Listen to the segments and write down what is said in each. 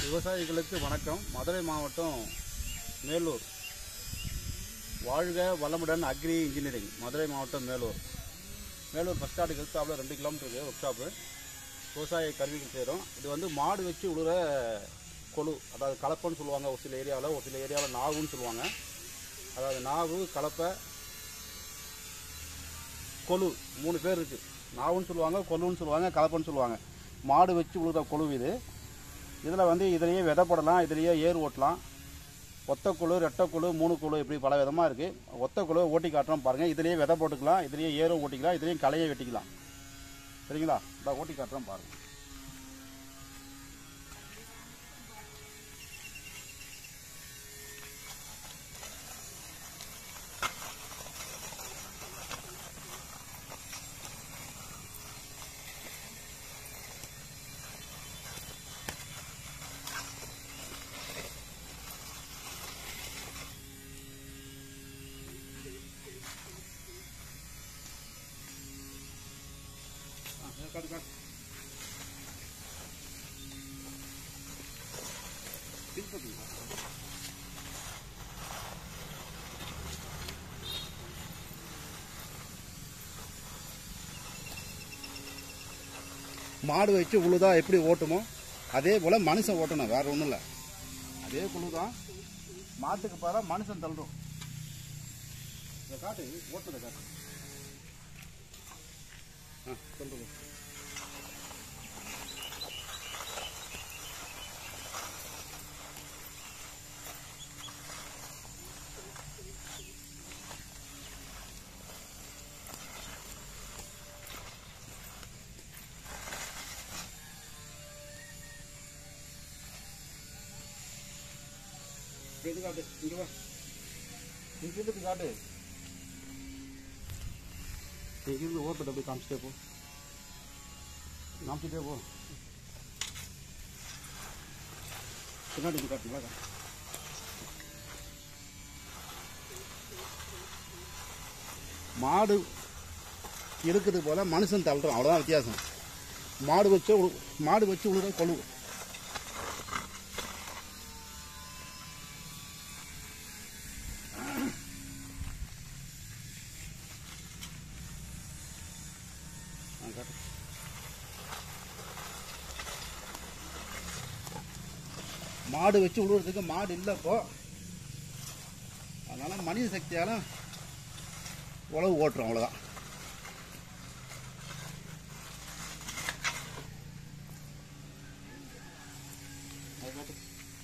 விவசாயிகளுக்கு வணக்கம் மதுரை மாவட்டம் மேலூர் வாழ்க வளமுடன் அக்ரி இன்ஜினியரிங் மதுரை மாவட்டம் மேலூர் மேலூர் பஸ் ஸ்டாண்டுக்கு எதிர்த்தாப்புல ரெண்டு கிலோமீட்டருக்கு ஒர்க் ஷாப்பு விவசாய கருவிகள் செய்கிறோம் இது வந்து மாடு வச்சு உழுற கொழு அதாவது கலப்பைன்னு சொல்லுவாங்க ஒரு சில ஏரியாவில் ஒரு சில ஏரியாவில் நாவுன்னு சொல்லுவாங்க அதாவது நாவு கலப்பை கொழு மூணு பேர் இருக்குது நாவுன்னு சொல்லுவாங்க கொலுன்னு சொல்லுவாங்க கலப்பைன்னு சொல்லுவாங்க மாடு வச்சு உழுற கொழு இது இதில் வந்து இதுலேயே விதை போடலாம் இதுலேயே ஏர் ஓட்டலாம் ஒத்த குழு ரெட்டை குழு மூணு குழு இப்படி பல விதமாக இருக்குது ஒத்த குழு ஓட்டி காட்டுறோம் பாருங்கள் இதுலேயே விதை போட்டுக்கலாம் இதுலேயே ஏரும் ஓட்டிக்கலாம் இதுலேயும் களையை வெட்டிக்கலாம் சரிங்களா இந்த ஓட்டி காட்டுறோம் பாருங்கள் ஆ, இதை காட்டு காட்டு பின்பற்றுங்க. மாடு வச்சு உழுதா எப்படி ஓட்டுமோ அதே போல் மனுஷன் ஓட்டணும் வேற ஒன்றும் இல்லை அதே குழு தான் மாட்டுக்கு பதிலாக மனுஷன் தள்ளுறோம் இதை காட்டு ஓட்டுறதை காட்டு ஆ சொல்லுங்க இது காட்டு இங்க வா இங்க இருந்து காட்டு இங்கிருந்து ஓட்டத்தை அப்படி காமிச்சிட்டே போ காமிச்சிட்டே போ பின்னாடி இருந்து காட்டுங்களா மாடு இருக்குது போல மனுஷன் தள்ளுறோம் அவ்வளோதான் வித்தியாசம் மாடு வச்சு உழு- மாடு வச்சு உழுத கொழு ஆ, காட்டு. மாடு வச்சு உழுவுறதுக்கு மாடு இல்லை இப்போ அதனால மனித சக்தியால உழவு ஓட்டுறோம் அவ்வளோதான் அது காட்டு.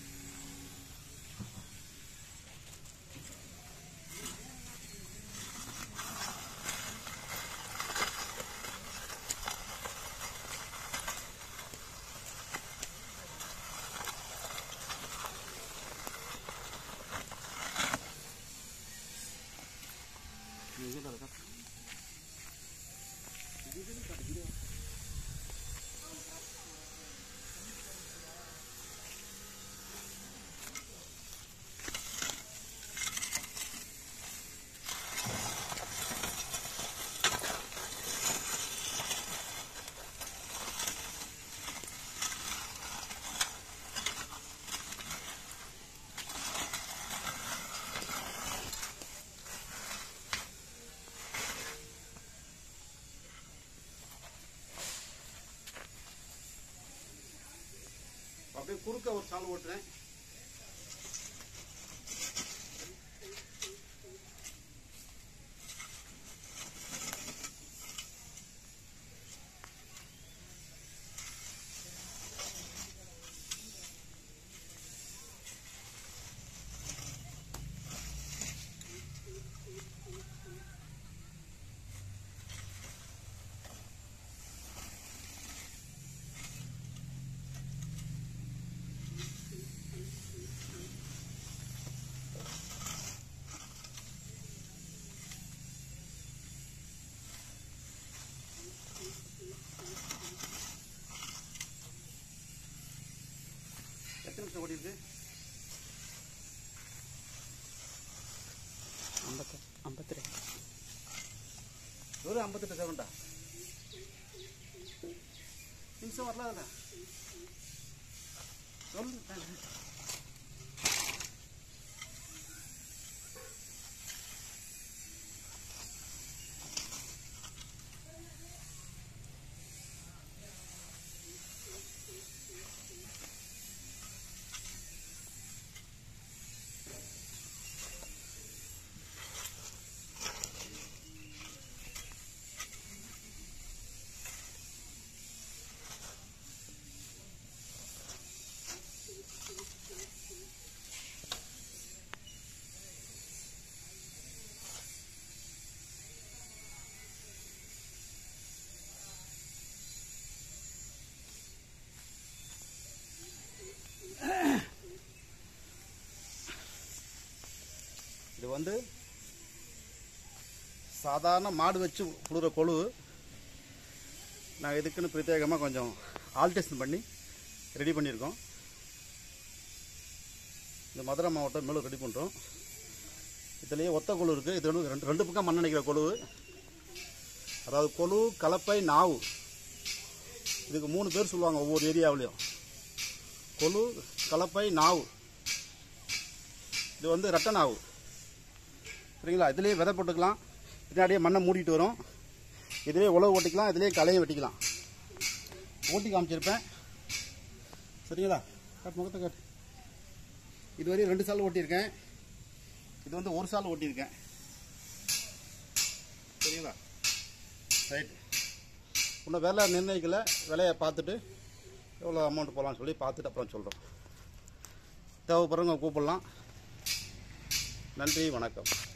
இங்கே காட்டு, காட்டு. அப்படியே குறுக்க ஒரு சால் ஓட்டுறேன் எத்தனை நிமிஷம் ஓடி இருக்கு ஐம்பத்து ஐம்பத்தி ரெண்டு வெறும் ஐம்பத்தெட்டு செகண்டா நிமிஷம் வரல அதில் சொல்லுங்க இது வந்து சாதாரண மாடு வச்சு புழுற கொழு நான் இதுக்குன்னு பிரத்யேகமாக கொஞ்சம் ஆல்டேஷன் பண்ணி ரெடி பண்ணியிருக்கோம் இந்த மதுரை மாவட்டம் மேலும் ரெடி பண்ணுறோம் இதுலேயே ஒத்த கொழு இருக்குது இது வந்து ரெண்டு ரெண்டு பக்கம் மண் நினைக்கிற கொழு அதாவது கொழு கலப்பை நாவு இதுக்கு மூணு பேர் சொல்லுவாங்க ஒவ்வொரு ஏரியாவிலையும் கொழு கலப்பை நாவு இது வந்து ரெட்டை நாவு சரிங்களா இதுலேயே விதை போட்டுக்கலாம் பின்னாடியே மண்ணை மூடிட்டு வரும் இதுலேயே உழவு ஓட்டிக்கலாம் இதுலேயே களையும் வெட்டிக்கலாம் ஓட்டி காமிச்சிருப்பேன் சரிங்களா காட்டு முகத்தை காட்டு இது வரையும் ரெண்டு சால் ஓட்டியிருக்கேன் இது வந்து ஒரு சால் ஓட்டியிருக்கேன் சரிங்களா ரைட் இன்னும் விலை நிர்ணயிக்கல விலையை பார்த்துட்டு எவ்வளோ அமௌண்ட் போகலான்னு சொல்லி பார்த்துட்டு அப்புறம் சொல்கிறோம் தேவைப்படுறவங்க கூப்பிடலாம் நன்றி வணக்கம்